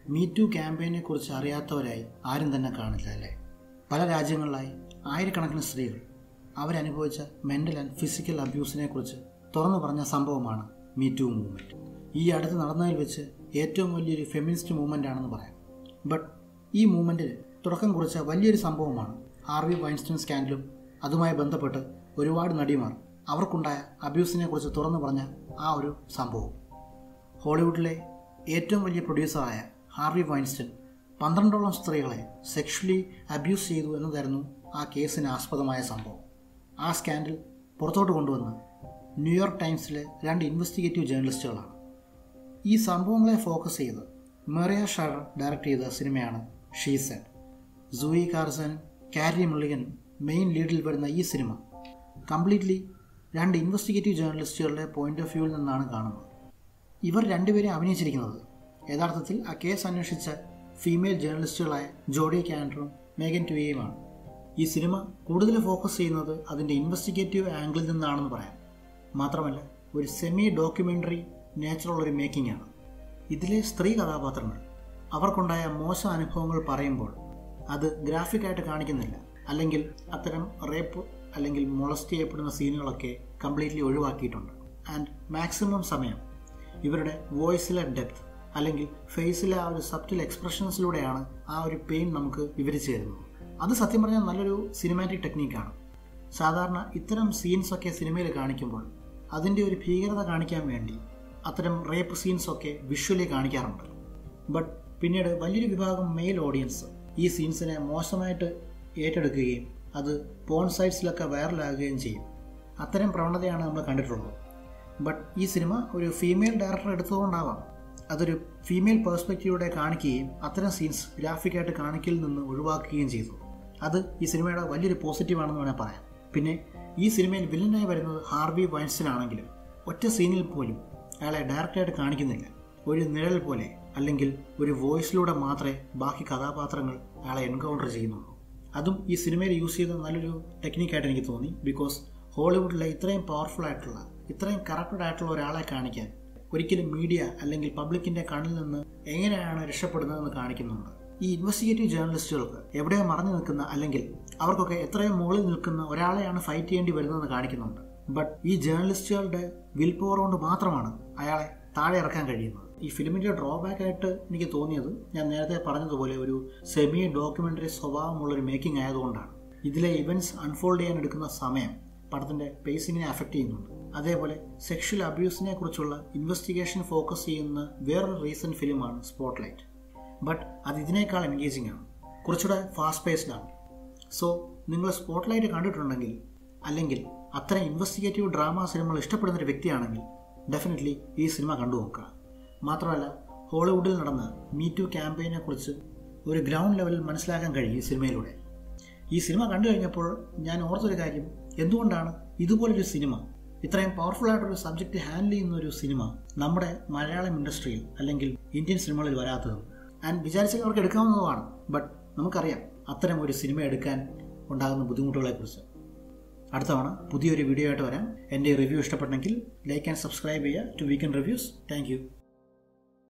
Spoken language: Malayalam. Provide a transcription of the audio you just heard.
മീ ടു ക്യാമ്പയിനെ കുറിച്ച് അറിയാത്തവരായി ആരും തന്നെ കാണില്ല അല്ലേ പല രാജ്യങ്ങളിലായി ആയിരക്കണക്കിന് സ്ത്രീകൾ അവരനുഭവിച്ച മെൻ്റൽ ആൻഡ് ഫിസിക്കൽ അബ്യൂസിനെ കുറിച്ച് തുറന്നു പറഞ്ഞ സംഭവമാണ് മീ ടു മൂവ്മെൻറ്റ് ഈ അടുത്ത് നടന്നതിൽ വെച്ച് ഏറ്റവും വലിയൊരു ഫെമിനിസ്റ്റ് മൂവ്മെൻ്റ് ആണെന്ന് പറയാം ബട്ട് ഈ മൂവ്മെൻറ്റിന് തുടക്കം കുറിച്ച വലിയൊരു സംഭവമാണ് ഹാർവി വൈൻസ്റ്റൺ സ്കാൻഡലും അതുമായി ബന്ധപ്പെട്ട് ഒരുപാട് നടിമാർ അവർക്കുണ്ടായ അബ്യൂസിനെ കുറിച്ച് തുറന്നു പറഞ്ഞ ആ ഒരു സംഭവം ഹോളിവുഡിലെ ഏറ്റവും വലിയ പ്രൊഡ്യൂസറായ ഹാർവി വൈൻസ്റ്റൺ പന്ത്രണ്ടോളം സ്ത്രീകളെ സെക്ഷലി അബ്യൂസ് ചെയ്തു എന്നതായിരുന്നു ആ കേസിന് ആസ്പദമായ സംഭവം ആ സ്കാൻഡൽ പുറത്തോട്ട് കൊണ്ടുവന്ന് ന്യൂയോർക്ക് ടൈംസിലെ രണ്ട് ഇൻവെസ്റ്റിഗേറ്റീവ് ജേർണലിസ്റ്റുകളാണ് ഈ സംഭവങ്ങളെ ഫോക്കസ് ചെയ്ത് മെറിയ ഷാഡർ ഡയറക്റ്റ് ചെയ്ത സിനിമയാണ് ഷീസെഡ് സൂയി കാർസനും കാരി മുള്ളിഗനും മെയിൻ ലീഡിൽ വരുന്ന ഈ സിനിമ കംപ്ലീറ്റ്ലി രണ്ട് ഇൻവെസ്റ്റിഗേറ്റീവ് ജേർണലിസ്റ്റുകളുടെ പോയിന്റ് ഓഫ് വ്യൂവിൽ നിന്നാണ് കാണുന്നത് ഇവർ രണ്ടുപേരെ അഭിനയിച്ചിരിക്കുന്നത് യഥാർത്ഥത്തിൽ ആ കേസ് അന്വേഷിച്ച ഫീമെയിൽ ജേർണലിസ്റ്റുകളായ ജോഡി കാൻഡറും മേഗൻ ട്വിയയുമാണ് ഈ സിനിമ കൂടുതൽ ഫോക്കസ് ചെയ്യുന്നത് അതിൻ്റെ ഇൻവെസ്റ്റിഗേറ്റീവ് ആംഗിളിൽ നിന്നാണെന്ന് പറയാം മാത്രമല്ല ഒരു സെമി ഡോക്യുമെൻ്ററി നേച്ചറുള്ള ഒരു മേക്കിംഗ് ആണ് ഇതിലെ സ്ത്രീ കഥാപാത്രങ്ങൾ അവർക്കുണ്ടായ മോശം അനുഭവങ്ങൾ പറയുമ്പോൾ അത് ഗ്രാഫിക്കായിട്ട് കാണിക്കുന്നില്ല അല്ലെങ്കിൽ അത്തരം റേപ്പ് അല്ലെങ്കിൽ മൊളസ്റ്റ് ചെയ്യപ്പെടുന്ന സീനുകളൊക്കെ കംപ്ലീറ്റ്ലി ഒഴിവാക്കിയിട്ടുണ്ട് ആൻഡ് മാക്സിമം സമയം ഇവരുടെ വോയിസിലെ ഡെപ്ത് അല്ലെങ്കിൽ ഫേസിലെ ആ ഒരു സബ്റ്റിൽ എക്സ്പ്രഷൻസിലൂടെയാണ് ആ ഒരു പെയിൻ നമുക്ക് വിവരിച്ചു തരുന്നത് അത് സത്യം പറഞ്ഞാൽ നല്ലൊരു സിനിമാറ്റിക് ടെക്നീക്കാണ് സാധാരണ ഇത്തരം സീൻസൊക്കെ സിനിമയിൽ കാണിക്കുമ്പോൾ അതിൻ്റെ ഒരു ഭീകരത കാണിക്കാൻ വേണ്ടി അത്തരം റേപ്പ് സീൻസൊക്കെ വിഷ്വലി കാണിക്കാറുണ്ട് ബട്ട് പിന്നീട് വലിയൊരു വിഭാഗം മെയിൽ ഓഡിയൻസ് ഈ സീൻസിനെ മോശമായിട്ട് ഏറ്റെടുക്കുകയും അത് പോൺ സൈറ്റ്സിലൊക്കെ വൈറലാകുകയും ചെയ്യും അത്തരം പ്രവണതയാണ് നമ്മൾ കണ്ടിട്ടുള്ളത് ബട്ട് ഈ സിനിമ ഒരു ഫീമെയിൽ ഡയറക്ടർ എടുത്തതുകൊണ്ടാവാം അതൊരു ഫീമെയിൽ പേഴ്സ്പെക്റ്റീവോടെ കാണിക്കുകയും അത്തരം സീൻസ് ഗ്രാഫിക്കായിട്ട് കാണിക്കലിൽ നിന്ന് ഒഴിവാക്കുകയും ചെയ്തു അത് ഈ സിനിമയുടെ വലിയൊരു പോസിറ്റീവാണെന്ന് വേണേൽ പറയാം പിന്നെ ഈ സിനിമയിൽ വില്ലനായി വരുന്നത് ഹാർവി വൈൻസ്റ്റൻ ആണെങ്കിലും ഒറ്റ സീനിൽ പോലും അയാളെ ഡയറക്റ്റായിട്ട് കാണിക്കുന്നില്ല ഒരു നിഴൽ പോലെ അല്ലെങ്കിൽ ഒരു വോയിസിലൂടെ മാത്രമേ ബാക്കി കഥാപാത്രങ്ങൾ അയാളെ എൻകൗണ്ടർ ചെയ്യുന്നുള്ളൂ അതും ഈ സിനിമയിൽ യൂസ് ചെയ്ത നല്ലൊരു ടെക്നിക്കായിട്ട് എനിക്ക് തോന്നി ബിക്കോസ് ഹോളിവുഡിലെ ഇത്രയും പവർഫുൾ ആയിട്ടുള്ള ഇത്രയും കറക്റ്റഡ് ആയിട്ടുള്ള ഒരാളെ കാണിക്കാൻ ഒരിക്കലും മീഡിയ അല്ലെങ്കിൽ പബ്ലിക്കിന്റെ കണ്ണിൽ നിന്ന് എങ്ങനെയാണ് രക്ഷപ്പെടുന്നതെന്ന് കാണിക്കുന്നുണ്ട് ഈ ഇൻവെസ്റ്റിഗേറ്റീവ് ജേർണലിസ്റ്റുകൾക്ക് എവിടെയോ മറഞ്ഞു നിൽക്കുന്ന അല്ലെങ്കിൽ അവർക്കൊക്കെ എത്രയോ മുകളിൽ നിൽക്കുന്ന ഒരാളെയാണ് ഫൈറ്റ് ചെയ്യേണ്ടി വരുന്നതെന്ന് കാണിക്കുന്നുണ്ട് ബട്ട് ഈ ജേർണലിസ്റ്റുകളുടെ വിൽ പവർ കൊണ്ട് മാത്രമാണ് അയാളെ താഴെ ഇറക്കാൻ കഴിയുന്നത് ഈ ഫിലിമിന്റെ ഡ്രോബാക്ക് ആയിട്ട് എനിക്ക് തോന്നിയത് ഞാൻ നേരത്തെ പറഞ്ഞതുപോലെ ഒരു സെമി ഡോക്യുമെന്ററി സ്വഭാവമുള്ള ഒരു മേക്കിംഗ് ആയതുകൊണ്ടാണ് ഇതിലെ ഇവന്റ്സ് അൺഫോൾഡ് ചെയ്യാൻ എടുക്കുന്ന സമയം പടത്തിന്റെ പേസിങ്ങിനെ അഫക്റ്റ് ചെയ്യുന്നുണ്ട് അതേപോലെ സെക്ഷൽ അബ്യൂസിനെ കുറിച്ചുള്ള ഇൻവെസ്റ്റിഗേഷൻ ഫോക്കസ് ചെയ്യുന്ന വേറൊരു റീസെന്റ് ഫിലിമാണ് സ്പോട്ട്ലൈറ്റ് ബട്ട് അത് ഇതിനേക്കാൾ എൻഗേജിംഗ് ആണ് കുറച്ചുകൂടെ ഫാസ്റ്റ് പേസ്ഡ് ആണ് സോ നിങ്ങൾ സ്പോട്ട്ലൈറ്റ് കണ്ടിട്ടുണ്ടെങ്കിൽ അല്ലെങ്കിൽ അത്തരം ഇൻവെസ്റ്റിഗേറ്റീവ് ഡ്രാമ സിനിമകൾ ഇഷ്ടപ്പെടുന്ന ഒരു വ്യക്തിയാണെങ്കിൽ ഡെഫിനറ്റ്ലി ഈ സിനിമ കണ്ടു നോക്കുക മാത്രമല്ല ഹോളിവുഡിൽ നടന്ന മീ ടു ക്യാമ്പയിനെ കുറിച്ച് ഒരു ഗ്രൗണ്ട് ലെവലിൽ മനസ്സിലാക്കാൻ കഴിയും ഈ സിനിമയിലൂടെ ഈ സിനിമ കണ്ടു കഴിഞ്ഞപ്പോൾ ഞാൻ ഓർത്തൊരു കാര്യം എന്തുകൊണ്ടാണ് ഇതുപോലൊരു സിനിമ ഇത്രയും പവർഫുൾ ആയിട്ടൊരു സബ്ജക്റ്റ് ഹാൻഡിൽ ചെയ്യുന്ന ഒരു സിനിമ നമ്മുടെ മലയാളം ഇൻഡസ്ട്രിയിൽ അല്ലെങ്കിൽ ഇന്ത്യൻ സിനിമകളിൽ വരാത്തത് ആൻഡ് വിചാരിച്ചാൽ അവർക്ക് എടുക്കാവുന്നതുമാണ് ബട്ട് നമുക്കറിയാം അത്തരം ഒരു സിനിമ എടുക്കാൻ ഉണ്ടാകുന്ന ബുദ്ധിമുട്ടുകളെക്കുറിച്ച് അടുത്ത തവണ പുതിയൊരു വീഡിയോ ആയിട്ട് വരാം എൻ്റെ റിവ്യൂ ഇഷ്ടപ്പെട്ടെങ്കിൽ ലൈക്ക് ആൻഡ് സബ്സ്ക്രൈബ് ചെയ്യുക ടു വീക്കെൻഡ് റിവ്യൂസ് താങ്ക്